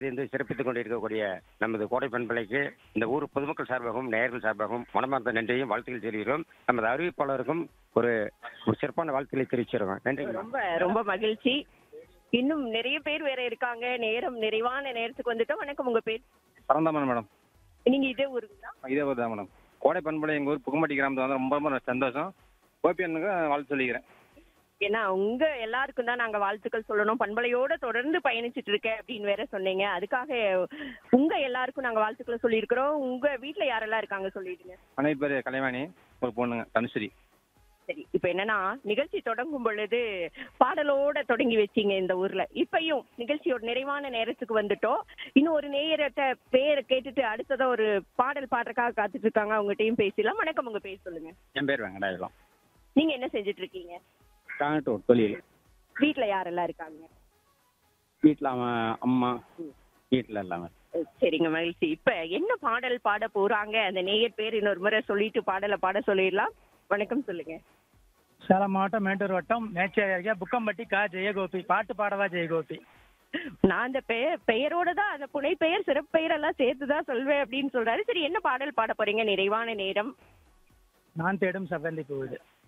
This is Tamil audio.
இருந்து சிறப்பித்துக் கொண்டிருக்கக்கூடிய நமது கோடை பண்பலைக்கு இந்த ஊர் பொதுமக்கள் சார்பாகவும் நேயர்கள் சார்பாகவும் மனமார்ந்த நன்றியையும் வாழ்த்துக்கள் தெரிவிக்கிறோம் நமது அறிவிப்பாளருக்கும் ஒரு ஒரு சிறப்பான வாழ்த்துக்களை தெரிவிச்சிருக்கோம் நன்றி ரொம்ப ரொம்ப மகிழ்ச்சி இன்னும் நிறைய பேர் வேற இருக்காங்க நேரம் நிறைவான நேரத்துக்கு வந்துட்டோம் வணக்கம் உங்க பேர் பரந்தாமன் மேடம் நீங்க இதே ஊருங்களா இதே ஊர் தான் மேடம் கோடை பண்பலை எங்கள் ஊர் புகம்பட்டி கிராமத்தில் வந்து ரொம்ப ரொம்ப சந்தோஷம் கோபியனுக்கு வாழ்த்து சொல்லிக்கிறேன் ஏன்னா உங்க எல்லாருக்கும் தான் நாங்க வாழ்த்துக்கள் சொல்லணும் பண்பலையோட தொடர்ந்து பயணிச்சிட்டு இருக்கேன் அப்படின்னு வேற சொன்னீங்க அதுக்காக உங்க எல்லாருக்கும் நாங்க வாழ்த்துக்களை சொல்லியிருக்கிறோம் உங்க வீட்ல யாரெல்லாம் இருக்காங்க சொல்லிடுங்க அனைத்து பேர் கலைவாணி ஒரு பொண்ணுங்க தனுஸ்ரீ சரி இப்ப என்னன்னா நிகழ்ச்சி தொடங்கும் பொழுது பாடலோட தொடங்கி வச்சீங்க இந்த ஊர்ல இப்பயும் நிகழ்ச்சியோட நிறைவான நேரத்துக்கு வந்துட்டோம் இன்னும் ஒரு நேயர்கிட்ட பேரை கேட்டுட்டு அடுத்ததா ஒரு பாடல் பாடுறதுக்காக காத்துட்டு இருக்காங்க அவங்ககிட்டயும் பேசலாம் வணக்கம் உங்க பேர் சொல்லுங்க என் பேர் வெங்கடாயுதம் நீங்க என்ன செஞ்சுட்டு இருக்கீங்க காங்கட்டூர் தொழில் வீட்ல யாரெல்லாம் இருக்காங்க வீட்டில் அவன் அம்மா வீட்டில் எல்லாமே சரிங்க மகிழ்ச்சி இப்ப என்ன பாடல் பாட போறாங்க அந்த நேயர் பேர் இன்னொரு முறை சொல்லிட்டு பாடலை பாட சொல்லிடலாம் வணக்கம் சொல்லுங்க சேலம் மாவட்டம் மேட்டூர் வட்டம் மேச்சேரி அருகே புக்கம்பட்டி கா ஜெயகோபி பாட்டு பாடவா ஜெயகோபி நான் அந்த பெயர் பெயரோட தான் அந்த புனை பெயர் சிறப்பு பெயர் எல்லாம் சேர்த்து தான் சொல்வேன் அப்படின்னு சொல்றாரு சரி என்ன பாடல் பாட போறீங்க நிறைவான நேரம் நான் தேடும் செவ்வந்தி பூவுது